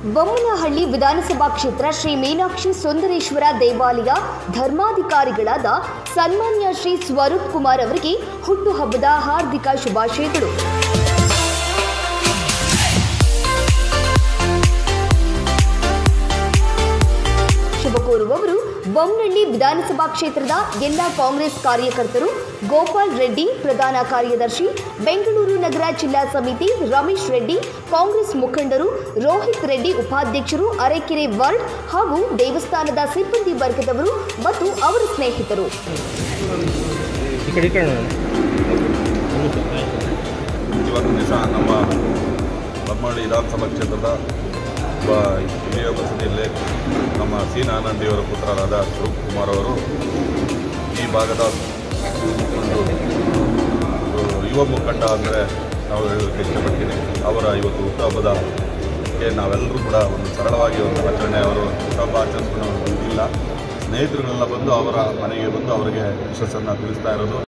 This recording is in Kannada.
ಬೊಮ್ಮನಹಳ್ಳಿ ವಿಧಾನಸಭಾ ಕ್ಷೇತ್ರ ಶ್ರೀ ಮೀನಾಕ್ಷಿ ಸುಂದರೇಶ್ವರ ದೇವಾಲಯ ಧರ್ಮಾಧಿಕಾರಿಗಳಾದ ಸನ್ಮಾನ್ಯ ಶ್ರೀ ಸ್ವರೂಪ್ ಕುಮಾರ್ ಅವರಿಗೆ ಹುಟ್ಟುಹಬ್ಬದ ಹಾರ್ದಿಕ ಶುಭಾಶಯಗಳು ಶುಭ ಕೋರುವವರು ಬೊಮ್ಮನಹಳ್ಳಿ ವಿಧಾನಸಭಾ ಕ್ಷೇತ್ರದ ಎಲ್ಲ ಕಾಂಗ್ರೆಸ್ ಕಾರ್ಯಕರ್ತರು ಗೋಪಾಲ್ ರೆಡ್ಡಿ ಪ್ರಧಾನ ಕಾರ್ಯದರ್ಶಿ ಬೆಂಗಳೂರು ನಗರ ಜಿಲ್ಲಾ ಸಮಿತಿ ರಮೇಶ್ ರೆಡ್ಡಿ ಕಾಂಗ್ರೆಸ್ ಮುಖಂಡರು ರೋಹಿತ್ ರೆಡ್ಡಿ ಉಪಾಧ್ಯಕ್ಷರು ಅರೆಕೆರೆ ವಾರ್ಡ್ ಹಾಗೂ ದೇವಸ್ಥಾನದ ಸಿಬ್ಬಂದಿ ವರ್ಗದವರು ಮತ್ತು ಅವರ ಸ್ನೇಹಿತರು ಈ ಕಡೆ ಈ ಕಡೆ ನೋಡೋಣ. ಇವತ್ತಿನ ದಿವಸ ನಮ್ಮ ಬೊಮ್ಮಳ್ಳಿ ವಿಧಾನಸಭಾ ಕ್ಷೇತ್ರದ ಒಬ್ಬ ಹಿರಿಯ ಬಸದಿಯಲ್ಲಿ ನಮ್ಮ ಸಿ ನಾನಂದಿಯವರ ಪುತ್ರರಾದ ಸ್ವರೂಪ್ ಕುಮಾರ್ ಅವರು ಈ ಭಾಗದ ಒಂದು ಒಂದು ಯುವ ಮುಖಂಡ ಅಂದರೆ ನಾವು ಹೇಳೋದಕ್ಕೆ ಇಷ್ಟಪಡ್ತೀನಿ ಅವರ ಇವತ್ತು ಹುಟ್ಟುಹಬ್ಬದ ಕ್ಕೆ ನಾವೆಲ್ಲರೂ ಕೂಡ ಒಂದು ಸರಳವಾಗಿ ಒಂದು ಆಚರಣೆ ಅವರು ಹುಟ್ಟುಹಬ್ಬ ಆಚರಿಸ್ಕೊಂಡು ಇಲ್ಲ ಸ್ನೇಹಿತರುಗಳೆಲ್ಲ ಬಂದು ಅವರ ಮನೆಗೆ ಬಂದು ಅವರಿಗೆ ಯಶಸ್ಸನ್ನು ತಿಳಿಸ್ತಾ ಇರೋದು